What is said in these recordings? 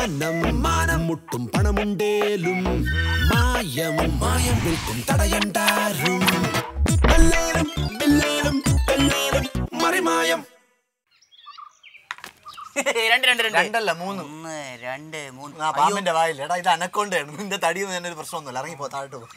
മാനം മാനം മുട്ടും പണമുണ്ടേലും മായം മായം വിൽക്കും തടയണ്ടാരും മെല്ലേലും മെല്ലേലും മെല്ലേലും മറിമായം രണ്ട് രണ്ട് രണ്ട് രണ്ടല്ല മൂന്ന് ഒന്ന് രണ്ട് മൂന്ന് ആ പാമ്പിന്റെ വായില്ല എടാ ഇത് അനക്കൊണ്ടാണ് നിന്റെ തടിയൊന്നും തന്നെ ഒരു പ്രശ്നമൊന്നുമില്ല ഇറങ്ങിപ്പോ താഴോട്ട് പോ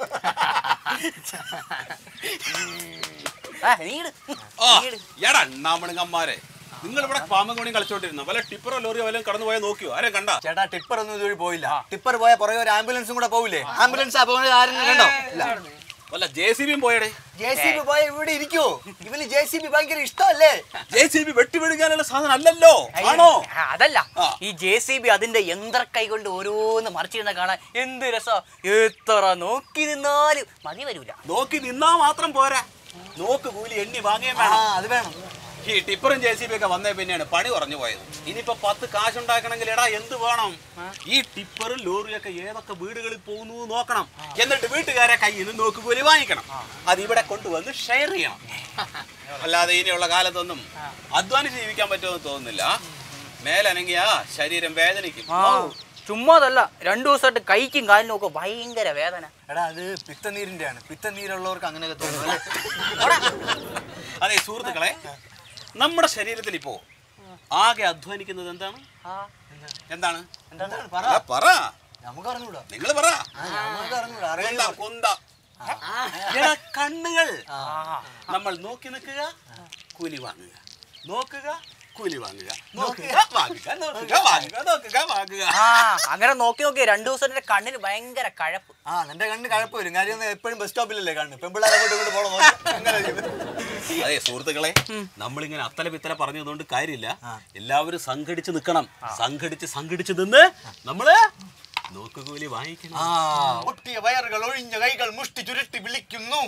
ആ, നീ ഇട്. ആ, നീ ഇട്. എടാ അണ്ണാമണങ്ങന്മാരെ നിങ്ങൾ ഇവിടെ പാമ്പും കൂടി കളിച്ചോണ്ടിരുന്നു വല്ല ടിപ്പറോ ലോറിയോ വല്ലതും കടന്നു പോയാൽ നോക്കിയോ ആരെ കണ്ട ചേട്ടാ ടിപ്പർ ഒന്നും ഇതുവഴി പോയില്ല ടിപ്പർ പോയ പുറകെ ഒരു ആംബുലൻസും കൂടെ പോവില്ലേ ആംബുലൻസ് ആ പോകുന്നത് ആരും കണ്ടോ വല്ല ജെ സി ബിയും പോയടേ ജെ സി ബി പോയ ഇവിടെ ഇരിക്കോ ഇവന് ജെ സി ബി ഭയങ്കര ഇഷ്ടമല്ലേ ജെ സി ബി വെട്ടിവിടുകാനുള്ള സാധനം അല്ലല്ലോ ആണോ ആ, അതല്ല ആ. ഈ ജെ സി ബി അതിന്റെ യന്ത്ര കൈ കൊണ്ട് ഓരോന്ന് മറിച്ചിരുന്ന കാണാൻ എന്ത് രസാ എത്ര നോക്കി നിന്നാലും മതി വരൂല നോക്കി നിന്നാ മാത്രം പോരാ നോക്ക് കൂലി എണ്ണി വാങ്ങുകയും ആ വേണം അത് വേണം ഈ ടിപ്പറും ജെ സി ബി ഒക്കെ വന്നേ പിന്നെയാണ് പണി കുറഞ്ഞു പോയത് ഇനിയിപ്പോ പത്ത് കാശുണ്ടാക്കണമെങ്കിൽ എടാ എന്ത് വേണം ഈ ടിപ്പറും ലോറിയും ഒക്കെ ഏതൊക്കെ വീടുകളിൽ പോകുന്നു എന്ന് നോക്കണം എന്നിട്ട് വീട്ടുകാരെ കയ്യിൽ നിന്ന് നോക്ക് കൂലി വാങ്ങിക്കണം അത് ഇവിടെ കൊണ്ടുവന്ന് ഷെയർ ചെയ്യണം അല്ലാതെ ഇനിയുള്ള കാലത്തൊന്നും അധ്വാനിച്ച് ജീവിക്കാൻ പറ്റുമെന്ന് തോന്നുന്നില്ല മേലനങ്ങിയാ ശരീരം വേദനിക്കും ആ ചുമ്മാതല്ല രണ്ടു ദിവസമായിട്ട് കൈക്കും കാലിനും ഒക്കെ ഭയങ്കര വേദന എടാ അത് പിത്തനീരിന്റെ ആണ് പിത്തനീരുള്ളവർക്ക് അങ്ങനെയൊക്കെ തോന്നും അല്ലേ അതെ സുഹൃത്തുക്കളെ നമ്മുടെ ശരീരത്തിൽ ഇപ്പോ ആകെ അധ്വാനിക്കുന്നത് എന്താണ് ആ, എന്താണ് എന്താണ് പറ ആ, പറ നമുക്ക് അറിഞ്ഞൂടാ നിങ്ങൾ പറ ആ, നമുക്ക് അറിഞ്ഞൂടാ കുന്ത അറിയാം കുന്ത എടാ കണ്ണുകൾ ആ. നമ്മൾ നോക്കി നിൽക്കുക കൂലി വാങ്ങുക നോക്കുക കൂലി വാങ്ങുക നോക്കുക വാങ്ങുക നോക്കുക വാങ്ങുക നോക്കുക വാങ്ങുക ആ അങ്ങനെ നോക്കി നോക്കി രണ്ടു ദിവസത്തിന്റെ കണ്ണിന് ഭയങ്കര കഴപ്പ് ആ നിന്റെ കണ്ണ് കഴപ്പ് വരും കാര്യം ഒന്ന് എപ്പോഴും ബസ് സ്റ്റോപ്പിലല്ലേ കണ്ണ് പെമ്പിള്ളേരെ കൊണ്ട് കൊണ്ട് പോകണം നോക്ക്. അങ്ങനെ ഇരിക്കും. അതെ സുഹൃത്തുക്കളെ നമ്മളിങ്ങനെ അത്തല പിത്തല പറഞ്ഞതുകൊണ്ട് കാര്യമില്ല എല്ലാവരും സംഘടിച്ച് നിൽക്കണം സംഘടിച്ച് സംഘടിച്ച് നിന്ന് നമ്മള് നോക്കുകൂലി വാങ്ങിക്കണം ആ പൊട്ടിയ വയറുകൾ ഒഴിഞ്ഞ കൈകൾ മുഷ്ടി ചുരുട്ടി വിളിക്കുന്നു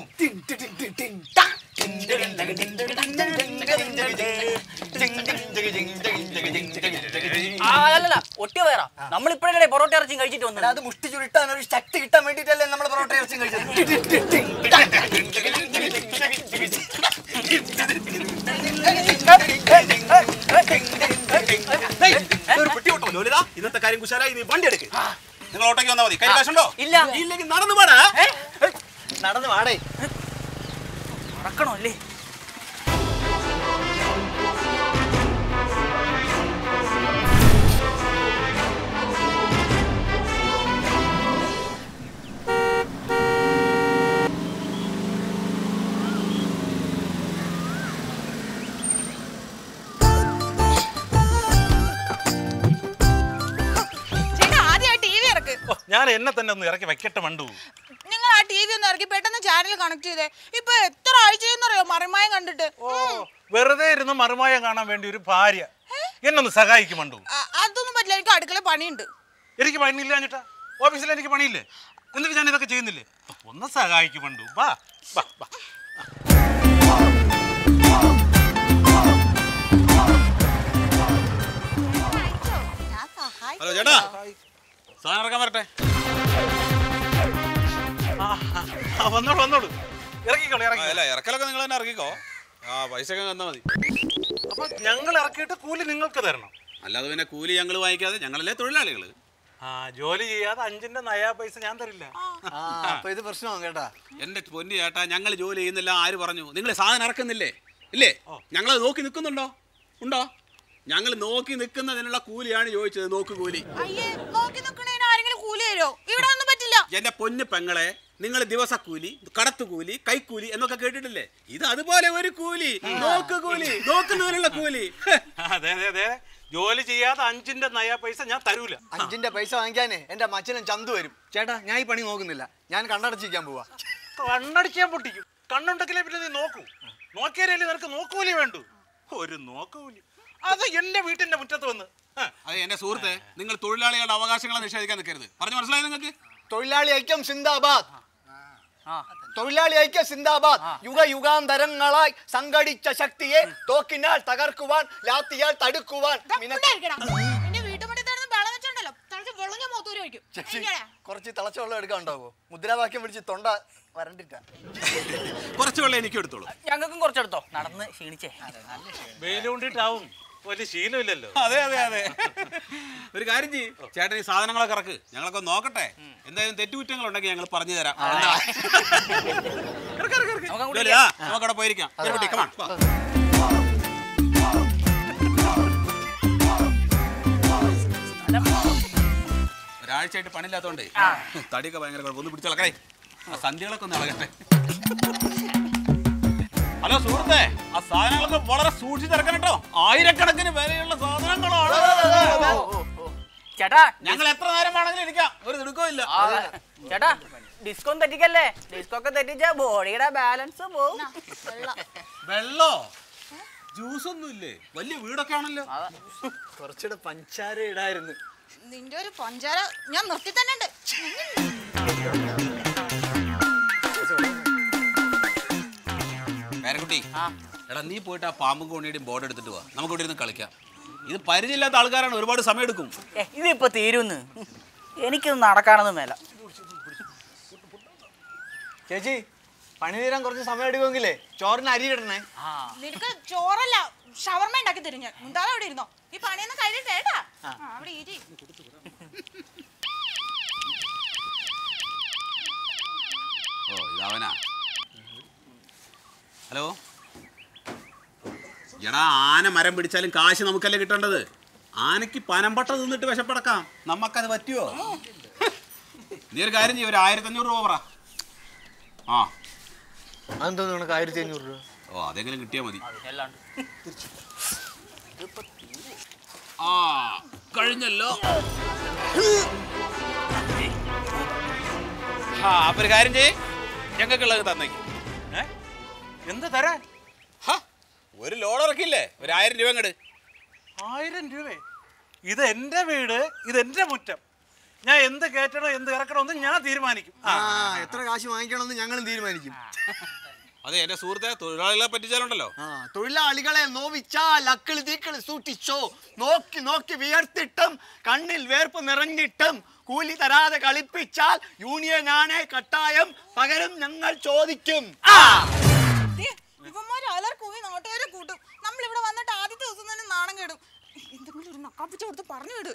ആ അല്ലല്ല ഒട്ടിയ വയറാ നമ്മൾ ഇപ്പോഴല്ലേ പൊറോട്ട ഇറച്ചിയും കഴിച്ചിട്ട് വന്നത് അത് മുഷ്ടി ചുരുട്ടാൻ ഒരു ശക്തി കിട്ടാൻ വേണ്ടിട്ടല്ലേ നമ്മൾ പൊറോട്ട ഇറച്ചി ഏയ്, ഇതൊരു പെട്ടിയോട്ടോ, ലോലിത. ഇന്നത്തെ കാര്യം കുശാലായി നീ വണ്ടി എടുക്ക് നിങ്ങൾ ഓട്ടോയ്ക്ക് വന്നാൽ മതി കൈ കാശുണ്ടോ ഇല്ല. ഇല്ലെങ്കിൽ നടന്നു പാടാ നടന്ന് വാടേ മറക്കണോ അല്ലേ ചേട്ടാ ആദ്യം ആ ടി വി ഇറക്ക് ഓ, ഞാൻ എന്നെ തന്നെ ഒന്ന് ഇറക്കി വെക്കട്ടെ മണ്ടു നിങ്ങൾ ആ ടി വി ഒന്ന് ഇറക്കി പെട്ടെന്ന് ചാനൽ കണക്ട് ചെയ്തേ ഇപ്പൊ എത്ര ആഴ്ചയെന്നറിയോ മറിമായം കണ്ടിട്ട് ഓ വെറുതെ ഇരുന്ന് മറുമായം കാണാൻ വേണ്ടി ഒരു ഭാര്യ എന്നൊന്ന് സഹായിക്കും മണ്ടു അ- അതൊന്നും പറ്റില്ല എനിക്ക് അടുക്കള പണിയുണ്ട് എനിക്ക് പണിയില്ല എന്നിട്ടാ ഓഫീസിൽ എനിക്ക് പണിയില്ലേ എന്നിട്ട് ഞാൻ ഇതൊക്കെ ചെയ്യുന്നില്ലേ ഒന്ന് സഹായിക്കും മണ്ടു വാ വാ വാ ഞാൻ സഹായിക്കാം. ഹലോ ചേട്ടാ സാധനം ഇറക്കാൻ വരട്ടെ ആ, ആ, വന്നോളൂ വന്നോളൂ ഇറക്കിക്കോളൂ ആ, ഇറക്കി അല്ല ഇറക്കലൊക്കെ നിങ്ങൾ തന്നെ ഇറക്കിക്കോ ആ പൈസ ഒക്കെ തന്നാൽ മതി അപ്പൊ ഞങ്ങൾ ഇറക്കിയിട്ട് കൂലി നിങ്ങൾക്ക് തരണം അല്ലാതെ പിന്നെ കൂലി ഞങ്ങൾ വാങ്ങിക്കാതെ ഞങ്ങളല്ലേ തൊഴിലാളികൾ ആ ജോലി ചെയ്യാതെ അഞ്ചിന്റെ നയാ പൈസ ഞാൻ തരില്ല ആ അപ്പൊ ഇത് പ്രശ്നമാണ് കേട്ടാ എന്റെ പൊന്നു ചേട്ടാ ഞങ്ങൾ ജോലി ചെയ്യുന്നില്ല ആര് പറഞ്ഞു നിങ്ങൾ സാധനം ഇറക്കുന്നില്ലേ ഇല്ലേ ഞങ്ങൾ നോക്കി നിൽക്കുന്നുണ്ടോ ഉണ്ടോ ഞങ്ങൾ നോക്കി നിൽക്കുന്നതിനുള്ള കൂലിയാണ് ചോദിച്ചത് നോക്ക് കൂലി അയ്യേ നോക്കി നിക്കണേന് ആരെങ്കിലും കൂലി തരോ ഇവിടെ ഒന്നും പറ്റില്ല എന്റെ പൊന്നു പെങ്ങളെ നിങ്ങൾ ദിവസക്കൂലി കടത്തുകൂലി കൈക്കൂലി എന്നൊക്കെ കേട്ടിട്ടില്ലേ ഇത് അതുപോലെ ഒരു കൂലി നോക്ക് കൂലി നോക്കുന്നതിനുള്ള കൂലി ഹെ. അതെ അതെ അതെ ജോലി ചെയ്യാതെ അഞ്ചിന്റെ നയാ പൈസ ഞാൻ തരൂല അഞ്ചിന്റെ പൈസ വാങ്ങിക്കാനേ എന്റെ മച്ചനും ചന്തു വരും ചേട്ടാ ഞാൻ ഈ പണി നോക്കുന്നില്ല ഞാൻ കണ്ണടച്ചിരിക്കാൻ പോവാ കണ്ണടിക്കാൻ പൊട്ടിക്കും കണ്ണുണ്ടെങ്കിലേ പിന്നെ നീ നോക്കൂ നോക്കിയാലേ നിനക്ക് നോക്കൂലി വേണ്ടു ഒരു നോക്കൂലി അത് എന്റെ വീട്ടിന്റെ മുറ്റത്ത് വന്ന് ആ, അതെ എന്റെ സുഹൃത്തെ നിങ്ങൾ തൊഴിലാളികളുടെ അവകാശങ്ങളെ നിഷേധിക്കാൻ നിൽക്കരുത് പറഞ്ഞു മനസ്സിലായി നിങ്ങൾക്ക് തൊഴിലാളി ഐക്യം സിന്ദാബാദ് ആ തൊഴിലാളി ഐക്യ സിന്ദാബാദ് യുഗ യുഗാന്തരങ്ങളായി സംഘടിച്ച ശക്തിയെ തോക്കിനാൽ തകർക്കുവാൻ ലാത്തിയാൽ തടുക്കുവാൻ ദാ, മിന- ഉണ്ടായിരിക്കണം. എന്റെ വീട്ടുമുറ്റത്ത് കിടന്ന് ബഹളം വെച്ചോണ്ടല്ലോ തളിച്ച് വെള്ളം മൂത്തൂര് ഒഴിക്കും ചേച്ചി, എങ്ങനെയാ? കുറച്ച് തിളച്ച വെള്ളം എടുക്കാൻ ഉണ്ടാവോ മുദ്രാവാക്യം പിടിച്ച് തൊണ്ട വരണ്ടിട്ട കുറച്ച് വെള്ളം എനിക്ക് എടുത്തോളൂ ഞങ്ങൾക്കും കുറച്ചെടുത്തോ നടന്ന് ക്ഷീണിച്ചേ വെയിൽ കൊണ്ടിട്ടാവും വലിയ ശീലമില്ലല്ലോ അതെ അതെ അതെ ഒരു കാര്യം ചെയ്യ് ചേട്ടൻ ഈ സാധനങ്ങളൊക്കെ ഇറക്ക് ഞങ്ങളൊക്കെ ഒന്ന് നോക്കട്ടെ എന്തായാലും തെറ്റുകുറ്റങ്ങൾ ഉണ്ടെങ്കിൽ ഞങ്ങൾ പറഞ്ഞു തരാം എന്താ? ഇറക്ക്, ഇറക്ക്, ഇറക്ക്. നമുക്ക് അങ്ങോട്ട് ജോലി, ആ, നമുക്ക് അവിടെ പോയിരിക്കാം ഒരു കുട്ടി, come on, വാ. ഒരാഴ്ചയായിട്ട് പണിയില്ലാത്തോണ്ടേ തടിയൊക്കെ ഭയങ്കര കുഴപ്പം ഒന്ന് പിടിച്ചളക്കേ ആ സന്ധ്യകളൊക്കെ ഒന്ന് ഇളകട്ടെ ഹലോ സുഹൃത്തെ ആ സാധനങ്ങളൊക്കെ വളരെ സൂക്ഷിച്ചിറക്കണം കേട്ടോ ആയിരക്കണക്കിന് വിലയുള്ള സാധനങ്ങളാണ് ചേട്ടാ ഞങ്ങൾ എത്ര നേരം വേണമെങ്കിലും ഇരിക്കാം ഒരു തിടുക്കവും ഇല്ല ആ, ചേട്ടാ ഡിസ്കോ തെറ്റിക്കല്ലേ ഡിസ്കോ ഒക്കെ തെറ്റിച്ച ബോഡിയുടെ ബാലൻസ് പോവും വെള്ളോ ജ്യൂസ് ഒന്നും ഇല്ലേ വലിയ വീടൊക്കെ ആണല്ലോ കുറച്ചുകൂടെ പഞ്ചാര ഇടായിരുന്നു നിന്റെ ഒരു പഞ്ചാര ഞാൻ നിർത്തി തന്നെ ഉണ്ട് പേരക്കുട്ടി ആ. എടാ നീ പോയിട്ട് ആ പാമ്പും കോണിയുടെയും ബോർഡ് എടുത്തിട്ട് പോവാ നമുക്ക് ഇവിടെ ഇരുന്ന് കളിക്കാം ഇത് പരിചയമില്ലാത്ത ആൾക്കാരാണ് ഒരുപാട് സമയം എടുക്കും ഏ, ഇതിപ്പോ തീരുന്ന് എനിക്കിത് നടക്കാനൊന്നും മേല ചേച്ചി പണി തീരാൻ കുറച്ച് സമയം എടുക്കുമെങ്കിലേ ചോറിന് അരി ഇടണേ ആ നിനക്ക് ചോറല്ല ഷവർമ ഉണ്ടാക്കി തരും ഞാൻ മുണ്ടാതെ അവിടെ ഇരുന്നോ ഈ പണിയൊന്നും കഴിഞ്ഞിട്ട് ഏട്ടാ ആ, അവിടെ ഇരി ഓ ഇതവനാ ഹലോ എടാ ആന മരം പിടിച്ചാലും കാശ് നമുക്കല്ലേ കിട്ടേണ്ടത് ആനയ്ക്ക് പനമ്പട്ട നിന്നിട്ട് വിശപ്പടക്കാം നമുക്കത് പറ്റുമോ നീ ഒരു കാര്യം ചെയ്യും ഒരു ആയിരത്തി അഞ്ഞൂറ് രൂപ പറ ആ അതെന്തോ നിനക്ക് ആയിരത്തി അഞ്ഞൂറ് രൂപ ഓ അതെങ്കിലും കിട്ടിയാൽ മതി അല്ലാണ്ട് ആ കഴിഞ്ഞല്ലോ ആ അപ്പൊ ഒരു കാര്യം ചെയ്യ് ഞങ്ങൾക്കുള്ളത് തന്നേക്ക് ഏ? എന്ത് തരാൻ ഹ, ഒരു ലോഡ് ഇറക്കില്ലേ ഒരു ആയിരം രൂപ അങ്ങട് ആയിരം രൂപ ഇത് എന്റെ വീട് ഇത് എന്റെ മുറ്റം ഞാൻ എന്ത് കയറ്റണോ എന്ത് ഇറക്കണോ എന്ന് ഞാൻ തീരുമാനിക്കും ആ എത്ര കാശ് വാങ്ങിക്കണമെന്ന് ഞങ്ങളും തീരുമാനിക്കും അതെ എന്റെ സുഹൃത്തെ തൊഴിലാളികളെ പറ്റിച്ചാലുണ്ടല്ലോ ആ തൊഴിലാളികളെ നോവിച്ചാൽ അക്കിളി തീക്കളി സൂക്ഷിച്ചോ നോക്കി നോക്കി വിയർത്തിട്ടും കണ്ണിൽ വേർപ്പ് നിറഞ്ഞിട്ടും കൂലി തരാതെ കളിപ്പിച്ചാൽ യൂണിയനാണ് കട്ടായം പകരം ഞങ്ങൾ ചോദിക്കും ദേ, ഇവന്മാര് അലർ കൂവി നാട്ടുകാരെ കൂട്ടും നമ്മൾ ഇവിടെ വന്നിട്ട് ആദ്യത്തെ ദിവസം തന്നെ നാണം കേടും എന്തെങ്കിലും ഒരു നക്കാപ്പിച്ച കൊടുത്ത് പറഞ്ഞു വിട്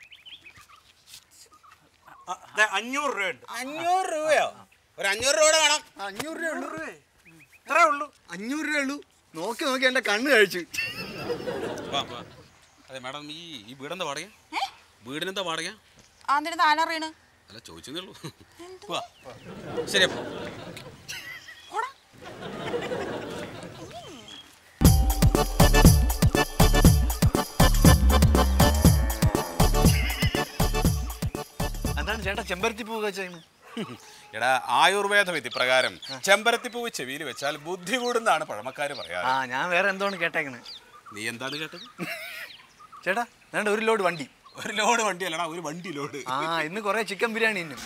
ആ, ദേ അഞ്ഞൂറ് രൂപ ഉണ്ട് അഞ്ഞൂറ് രൂപയോ ഒരു അഞ്ഞൂറ് രൂപ വേണം അഞ്ഞൂറ് രൂപ ഉള്ളൂ ഇത്രേ ഉള്ളൂ അഞ്ഞൂറ് രൂപ ഉള്ളൂ നോക്കി നോക്കി എന്റെ കണ്ണ് കഴിച്ചു വാ, വാ. അതെ മാഡം ഈ ഈ വീടെന്താ വാടക വീടിനെന്താ വാടക ആന്തിന് താനറിയണ് അല്ല ചോദിച്ചതേ ഉള്ളൂ വാ ശരി അപ്പൊ അതാണ് ചേട്ടാ ചെമ്പരത്തി പൂ വെച്ചാണ് എടാ ആയുർവേദ വിധി പ്രകാരം ചെമ്പരത്തിപ്പൂവ് ചെവിയിൽ വെച്ചാൽ ബുദ്ധി കൂടുന്നാണ് പഴമക്കാര് ആ പറയാറ് ഞാൻ വേറെ എന്തോന്ന് കേട്ടേക്കണ് നീ എന്താണ് കേട്ടത് ചേട്ടാ വേണ്ട ഒരു ലോഡ് വണ്ടി ഒരു ലോഡ് വണ്ടി അല്ലടാ ഒരു വണ്ടി ലോഡ് ആ ഇന്ന് കുറെ ചിക്കൻ ബിരിയാണി ഇന്നും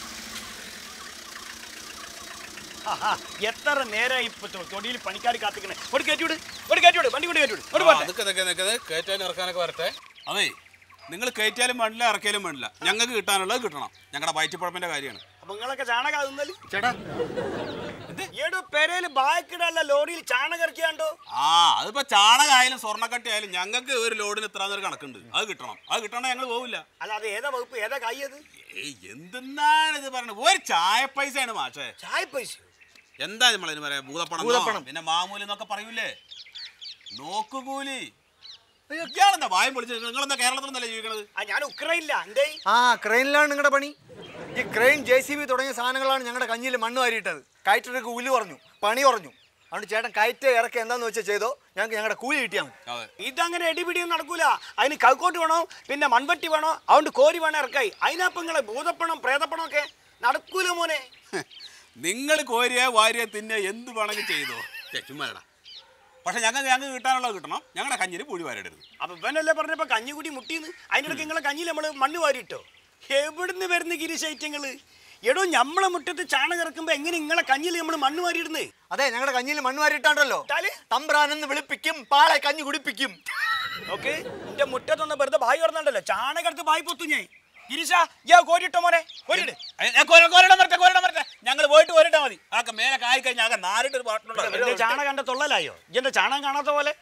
എത്ര നേരമായി ഇപ്പൊ തൊടിയിൽ പണിക്കാർ കാത്തിക്കണേ ഒരു കയറ്റിവിട് ഒരു കയറ്റിവിട് വണ്ടി കൊണ്ട് കയറ്റിവിട് ഒരു പോട്ടെ അതൊക്കെ നിൽക്കുന്നത് നിൽക്കുന്നത് കയറ്റാൻ ഇറക്കാനൊക്കെ വരട്ടെ അതെ നിങ്ങൾ കയറ്റിയാലും വേണ്ടില്ല ഇറക്കിയാലും വേണ്ടില്ല ഞങ്ങൾക്ക് കിട്ടാനുള്ളത് കിട്ടണം ഞങ്ങളുടെ വയറ്റിപ്പഴപ്പിന്റെ കാര്യമാണ് അപ്പൊ നിങ്ങളൊക്കെ ചാണകം അതെന്നാല് ചേട്ടാ ഏടോ പെരയില് ബാക്കിടല്ല ലോറിയിൽ ചാണകം ഇറക്കിയാണ്ടോ ആ അതിപ്പോ ചാണകമായാലും സ്വർണ്ണക്കട്ടി ആയാലും ഞങ്ങൾക്ക് ഒരു ലോഡിന് ഇത്ര നേരം കണക്കുണ്ട് അത് കിട്ടണം അത് കിട്ടണേ ഞങ്ങൾ പോവില്ല അല്ല അത് ഏതാ വകുപ്പ് ഏതാ കൈയത് ഏയ് എന്തെന്നാണ് ഇത് പറയുന്നത് ഒരു ചായ പൈസയാണ് മാഷേ ചായ പൈസ എന്താ നമ്മളിതിന് പറയാ ഭൂതപ്പണം ഭൂതപ്പണം. പിന്നെ മാമൂലി എന്നൊക്കെ പറയൂലേ നോക്കുകൂലി ഇയാളെന്താ വായം പൊളിച്ച് നിങ്ങളെന്താ കേരളത്തിലൊന്നല്ലേ ജീവിക്കണത് ആ ഞാൻ ഉക്രയില്ല എന്തേ ആ ക്രെയിനിലാണ് നിങ്ങളുടെ പണി ഈ ക്രെയിൻ ജെ സി ബി തുടങ്ങിയ സാധനങ്ങളാണ് ഞങ്ങളുടെ കഞ്ഞിയിൽ മണ്ണ് വാരിയിട്ടത് കയറ്റൊരു കൂലി കുറഞ്ഞു പണി കുറഞ്ഞു അതുകൊണ്ട് ചേട്ടൻ കയറ്റ് ഇറക്കി എന്താന്ന് വെച്ചാൽ ചെയ്തോ ഞങ്ങൾക്ക് ഞങ്ങളുടെ കൂലി കിട്ടിയാൽ മതി അതെ ഇതങ്ങനെ എടിപിടിയൊന്നും നടക്കൂല അതിന് കൗക്കോട്ട് വേണോ പിന്നെ മൺവെട്ടി വേണോ അതുകൊണ്ട് കോരി വേണം ഇറക്കായി അതിനപ്പം നിങ്ങളെ ഭൂതപ്പണം പ്രേതപ്പണം ഒക്കെ നടക്കൂല മോനെ നിങ്ങൾ കോരിയ വാരിയ തിന്നെ എന്ത് വേണമെങ്കിൽ ചെയ്തോ ഛെ, ചുമ്മാടാ പക്ഷെ ഞങ്ങൾക്ക് ഞങ്ങൾക്ക് കിട്ടാനുള്ളത് കിട്ടണം ഞങ്ങളുടെ കഞ്ഞിൽ പുഴി വാരിടരുത് അപ്പൊ ഇവനല്ലേ പറഞ്ഞപ്പോ കഞ്ഞിക്കുടി മുട്ടിന്ന് അതിനിടയ്ക്ക് നിങ്ങളെ കഞ്ഞിൽ നമ്മള് മണ്ണ് വാരിട്ടോ എവിടുന്ന് വരുന്ന ഗിരിശൈത്യങ്ങള് എടോ ഞമ്മളെ മുറ്റത്ത് ചാണകം ഇറക്കുമ്പോ എങ്ങനെ നിങ്ങളെ കഞ്ഞിൽ നമ്മൾ മണ്ണ് വാരിയിടുന്നേ അതെ ഞങ്ങളുടെ കഞ്ഞിയിൽ മണ്ണ് വാരിയിട്ടാണ്ടല്ലോ ഇട്ടാല്? തമ്പ്രാനെന്ന് വിളിപ്പിക്കും പാളെ കഞ്ഞി കുടിപ്പിക്കും ഓക്കെ എന്റെ മുറ്റത്തൊന്ന് വെറുതെ ബായി പറഞ്ഞല്ലോ ചാണകം എടുത്ത് ബായി പൊത്തു ഞാൻ ഗിരീഷ യാ കോരിട്ടോ മോനെ കോരിട് കോരിടാൻ വരട്ടെ കോരിടാൻ വരട്ടെ ഞങ്ങൾ പോയിട്ട് കോരിട്ടാ മതി ആക്കെ മേലെ കായി കഴിഞ്ഞാൽ ആകെ നാലിട്ട് ഒരു പാട്ടിലുള്ള എന്റെ ചാണകം എന്റെ തൊള്ളലായോ എന്റെ ചാണകം കാണാത്ത പോലെ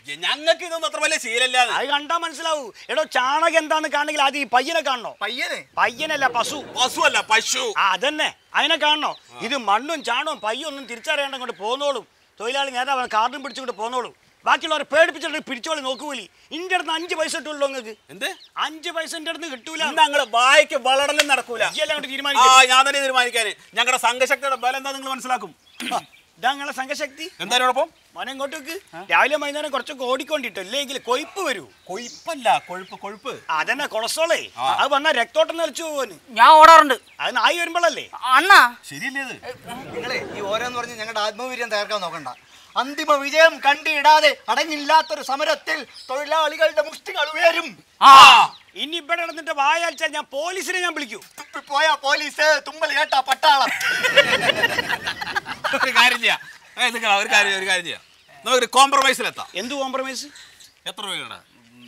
ഞങ്ങൾക്ക് ഇതൊന്നും അത്ര വലിയ ശീലല്ലാതെ അത് കണ്ടാ മനസ്സിലാവൂ എടോ ചാണകം എന്താന്ന് കാണണമെങ്കിൽ ആദ്യം ഈ പയ്യനെ കാണണോ പയ്യനെ പയ്യനല്ല പശു പശുവല്ല പശു ആ അതന്നെ അതിനെ കാണണോ ഇത് മണ്ണും ചാണവും പയ്യും ഒന്നും തിരിച്ചറിയാണ്ട് കൊണ്ട് പോന്നോളും തൊഴിലാളി നേതാവ് കാർഡും പിടിച്ചുകൊണ്ട് പോന്നോളും ബാക്കിയുള്ളവരെ പേടിപ്പിച്ചിട്ട് പിടിച്ചോളി നോക്കൂലി ഇന്റെ അടുത്ത് അഞ്ച് പൈസ കിട്ടുമല്ലോ നിങ്ങൾക്ക് എന്ത് അഞ്ച് പൈസ എന്റെ അടുത്ത് കിട്ടൂല ഇന്ന് ഞങ്ങള് വായിക്ക് വളടലും നടക്കൂല ഇയ്യല്ലേ അങ്ങോട്ട് ആ തീരുമാനിക്കും ഞാൻ തന്നെ തീരുമാനിക്കാന് ഞങ്ങളുടെ സംഘശക്തിയുടെ ബലം എന്താ നിങ്ങൾ മനസ്സിലാക്കും ഇതാ നിങ്ങളെ സംഘശക്തി എന്തായാലും കുഴപ്പം മോനെ ഇങ്ങോട്ട് വെക്ക് രാവിലെ വൈകുന്നേരം കുറച്ചൊക്കെ ഓടിക്കൊണ്ടിട്ടോ ഇല്ലെങ്കിൽ കൊയ്പ്പ് വരൂ കൊഴുപ്പല്ല കൊഴുപ്പ് കൊഴുപ്പ് അതന്നെ കൊളസ്ട്രോളേ ആ. അത് വന്നാൽ രക്തോട്ടം നിലച്ചു പോവാന് ഞാൻ ഓടാറുണ്ട് അത് നായി വരുമ്പോഴല്ലേ അണ്ണാ ശരിയല്ലേ ഇത് നിങ്ങളെ ഈ ഓരോന്ന് പറഞ്ഞ് ഞങ്ങളുടെ ആത്മവീര്യം തകർക്കാൻ നോക്കണ്ട അന്തിമ വിജയം കണ്ടിടാതെ അടങ്ങില്ലാത്തൊരു സമരത്തിൽ തൊഴിലാളികളുടെ മുഷ്ടികൾ ഉയരും ആ ഇനി ഇവിടെ നടന്നിട്ട് വായാഴ്ച ഞാൻ പോലീസിനെ ഞാൻ വിളിക്കൂ പോയ പോലീസ് തുമ്പൽ കേട്ട പട്ടാളം ഒരു കാര്യം ചെയ്യാം ഏയ് നിങ്ങളാ, ഒരു കാര്യം ഒരു കാര്യം ചെയ്യാം നമുക്കൊരു കോംപ്രമൈസിലെത്താം എന്ത് കോംപ്രമൈസ് എത്ര രൂപയാണ്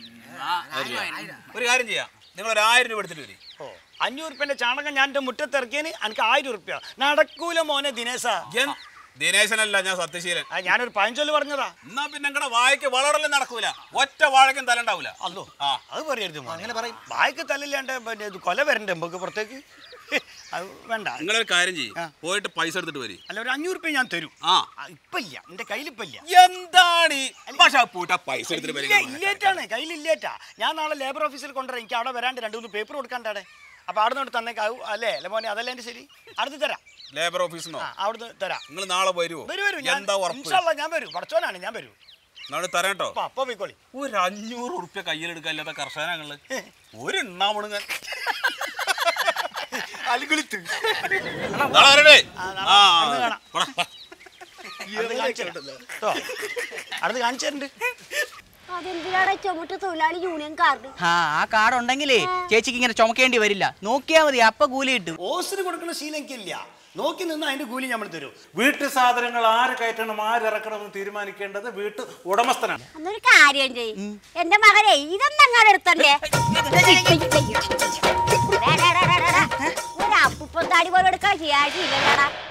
ഒരു കാര്യം ചെയ്യാം നിങ്ങൾ ഒരു ആയിരം രൂപ എടുത്തിട്ട് വരും ഓ അഞ്ഞൂറ് റുപ്യന്റെ ചാണകം ഞാൻ എന്റെ മുറ്റത്ത് ഇറക്കിയതിന് എനിക്ക് ആയിരം റുപ്യ നടക്കൂല മോനെ ദിനേശ ദിനേശനല്ല ഞാൻ സത്യശീലൻ ആ, ഞാനൊരു പഴഞ്ചൊല്ല് പറഞ്ഞതാ എന്നാ പിന്നെ നിങ്ങളുടെ വാഴയ്ക്ക് വളടലും നടക്കൂല ഒറ്റ വാഴയ്ക്കും തല ഉണ്ടാവൂല അല്ലോ ആ അത് പറയരുത് അങ്ങനെ പറയും വായിക്ക് തല്ലില്ലാണ്ട് പിന്നെ ഇത് കൊല വരണ്ടേ നമുക്ക് പുറത്തേക്ക് അത് വേണ്ട നിങ്ങളൊരു കാര്യം ചെയ്യും ആ. പോയിട്ട് പൈസ എടുത്തിട്ട് വരും അല്ല ഒരു അഞ്ഞൂറ് റുപ്യ ഞാൻ തരും ആ ആ, ഇപ്പൊ ഇല്ല എന്റെ കയ്യിൽ ഇപ്പൊ ഇല്ല എന്താണ് ഈ പക്ഷെ പോയിട്ട് ആ പൈസ എടുത്തിട്ട് ഇല്ല, വരിക ഇല്ലേറ്റാണ് കയ്യിൽ ഇല്ലേറ്റാ ഞാൻ നാളെ ലേബർ ഓഫീസിൽ കൊണ്ടുവരാം എനിക്ക് അവിടെ വരാണ്ട് രണ്ട് മൂന്ന് പേപ്പർ കൊടുക്കാണ്ടാടെ അപ്പൊ അവിടെ നിന്ന് തന്നേക്കാവും അല്ലേ അല്ലെ മോനെ അതല്ലേ എന്റെ ശരി അടുത്ത് തരാം ലേബർ ഓഫീസിനോ ആ അവിടുന്ന് തരാം നിങ്ങൾ നാളെ വരുമോ വരൂ വരൂ ഞാൻ എന്താ ഉറപ്പ് ഇൻഷാല്ലാ ഞാൻ വരും പഠിച്ചോനാണ് ഞാൻ വരും നാളെ തരാട്ടോ അപ്പൊ അപ്പൊ പോയിക്കോളി ഒരു അഞ്ഞൂറ് ഉറുപ്യ കയ്യിലെടുക്കാല്ലാത്ത കർഷകനാങ്ങള് ഒരു എണ്ണാമണുങ്ങ അലുകുളിത്ത് നാളെ വരണ്ടേ ആ, നാളെ ആ അന്ന് കാണാം. പോടാ. അടുത്ത് കാണിച്ചു തരാം. കേട്ടോ അടുത്ത് കാണിച്ചു തരണ്ട് അതെന്തിനാണ് ചുമട്ട് തൊഴിലാളി യൂണിയൻ കാർഡ് ആ ആ കാർഡ് ഉണ്ടെങ്കിലേ ചേച്ചിക്ക് ഇങ്ങനെ ചുമക്കേണ്ടി വരില്ല നോക്കിയാ മതി അപ്പൊ കൂലി കിട്ടും ഓസിന് കൊടുക്കുന്ന ശീലം എനിക്കില്ല നോക്കി നിന്ന് അതിന്റെ കൂലി നമ്മൾ തരും വീട്ടു സാധനങ്ങൾ ആര് കയറ്റണം ആര് ഇറക്കണം എന്ന് തീരുമാനിക്കേണ്ടത് വീട്ടു ഉടമസ്ഥനാണ് അന്നൊരു കാര്യം ചെയ്യും എന്റെ മകനെ ഇതൊന്നും അങ്ങനെ എടുത്തണ്ടേ ഒരു അപ്പുപ്പം താടി പോലെ എടുക്കാൻ ചെയ്യാൻ ശീലം